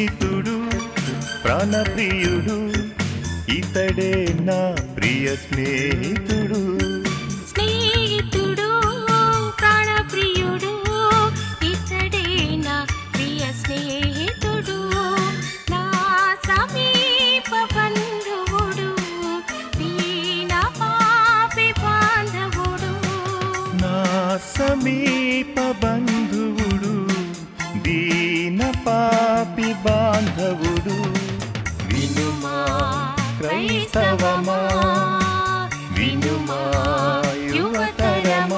స్నేహితుడు ప్రాణప్రియుడు ఇతడే నా ప్రియ స్నేహితుడు స్నేహితుడు ప్రాణప్రియుడు ఇతడే నా ప్రియ స్నేహితుడు నా సమీప బంధువుడు దీన పాపి బాంధవుడు నా సమీప బంధువుడు దీన పాపి బాంధవుడు వినుమా క్రైస్తవమా వినుమా యువతరమా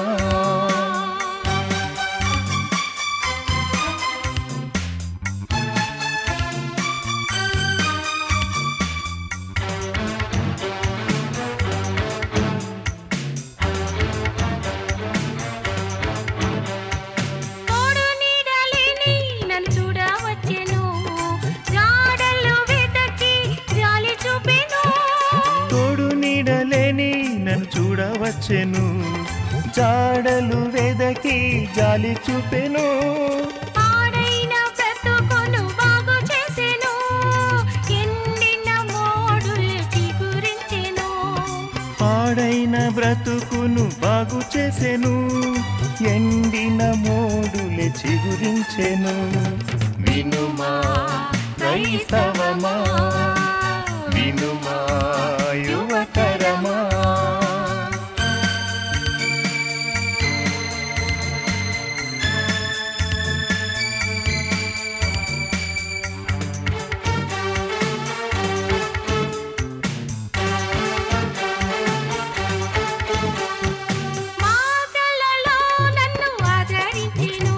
తోడు నీడలేని నన్ను చూడవచ్చెను జాడలు వెతకి జాలి చూపెను తోడు నీడలేని నన్ను చూడవచ్చెను జాడలు వెదకి జాలి చూపెను పాడైన బ్రతుకును బాగు చేసెను ఎండిన మోడులు చిగురించెను పాడైన బ్రతుకును బాగు చేసెను ఎండిన మోడులే చిగురించెను వినుమా క్రైస్తవమా వినుమా యువతరమా మాటలలో నన్ను ఆదరించెను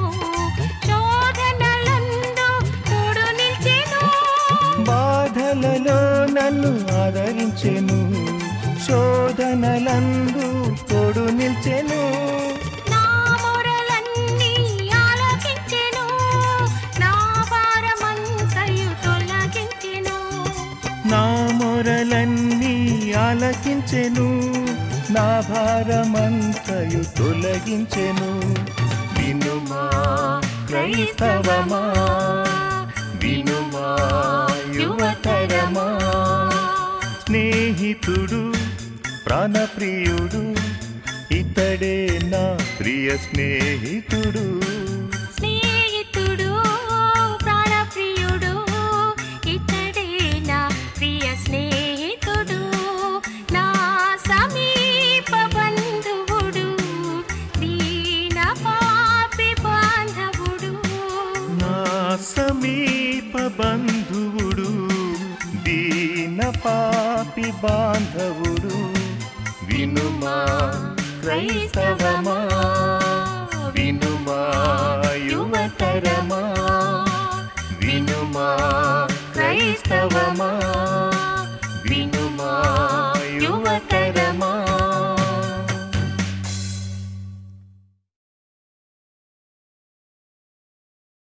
శోధనలందు తోడు నిల్చెను బాధలలో నన్ను ఆదరించెను శోధనలందు తోడు నిల్చెను నా మొరలన్నీ ఆలకించెను నా భారమంతయు తొలగించెను నా మొరలన్నీ ఆలకించెను నా భారమంతయు తొలగించెను వినుమా క్రైస్తవమా వినుమా యువతరమా స్నేహితుడు ప్రాణప్రియుడు ఇతడే నా ప్రియ స్నేహితుడు స్నేహితుడు ప్రాణప్రియుడు ఇతడే నా ప్రియ స్నేహితుడు నా సమీప బంధువుడు దీన పాపి బాంధవుడు నా సమీప బంధువుడు దీన పాపి బాంధవుడు వినుమా క్రైస్తవమా వినుమా యువతరమా వినుమా క్రైస్తవమా